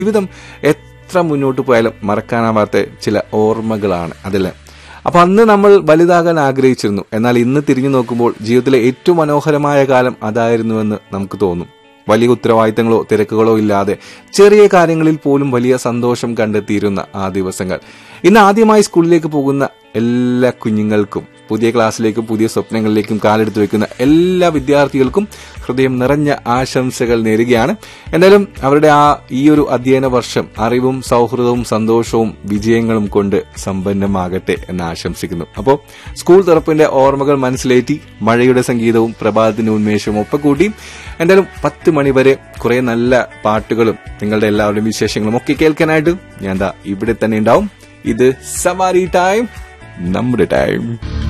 ജീവിതം എത്ര മുന്നോട്ട് പോയാലും മറക്കാനാവാത്ത ചില ഓർമ്മകളാണ് അതെല്ലാം അപ്പൊ അന്ന് നമ്മൾ വലുതാകാൻ ആഗ്രഹിച്ചിരുന്നു എന്നാൽ ഇന്ന് തിരിഞ്ഞു നോക്കുമ്പോൾ ജീവിതത്തിലെ ഏറ്റവും മനോഹരമായ കാലം അതായിരുന്നുവെന്ന് നമുക്ക് തോന്നും വലിയ ഉത്തരവാദിത്തങ്ങളോ തിരക്കുകളോ ഇല്ലാതെ ചെറിയ കാര്യങ്ങളിൽ പോലും വലിയ സന്തോഷം കണ്ടെത്തിയിരുന്ന ആ ദിവസങ്ങൾ ഇന്ന് ആദ്യമായി സ്കൂളിലേക്ക് പോകുന്ന എല്ലാ കുഞ്ഞുങ്ങൾക്കും പുതിയ ക്ലാസ്സിലേക്കും പുതിയ സ്വപ്നങ്ങളിലേക്കും കാലെടുത്ത് വെക്കുന്ന എല്ലാ വിദ്യാർത്ഥികൾക്കും ഹൃദയം നിറഞ്ഞ ആശംസകൾ നേരുകയാണ് എന്തായാലും അവരുടെ ആ ഈ ഒരു അധ്യയന വർഷം അറിവും സൗഹൃദവും സന്തോഷവും വിജയങ്ങളും കൊണ്ട് സമ്പന്നമാകട്ടെ എന്ന് ആശംസിക്കുന്നു അപ്പോൾ സ്കൂൾ തുറപ്പിന്റെ ഓർമ്മകൾ മനസ്സിലേറ്റി മഴയുടെ സംഗീതവും പ്രഭാതത്തിന്റെ ഉന്മേഷവും ഒപ്പം കൂട്ടി എന്തായാലും പത്ത് മണിവരെ കുറെ നല്ല പാട്ടുകളും നിങ്ങളുടെ എല്ലാവരുടെയും വിശേഷങ്ങളും ഒക്കെ കേൾക്കാനായിട്ട് ഞാൻ ദാ ഇവിടെ തന്നെ ഉണ്ടാവും ഇത് സവാരി ടൈം നമ്മുടെ ടൈം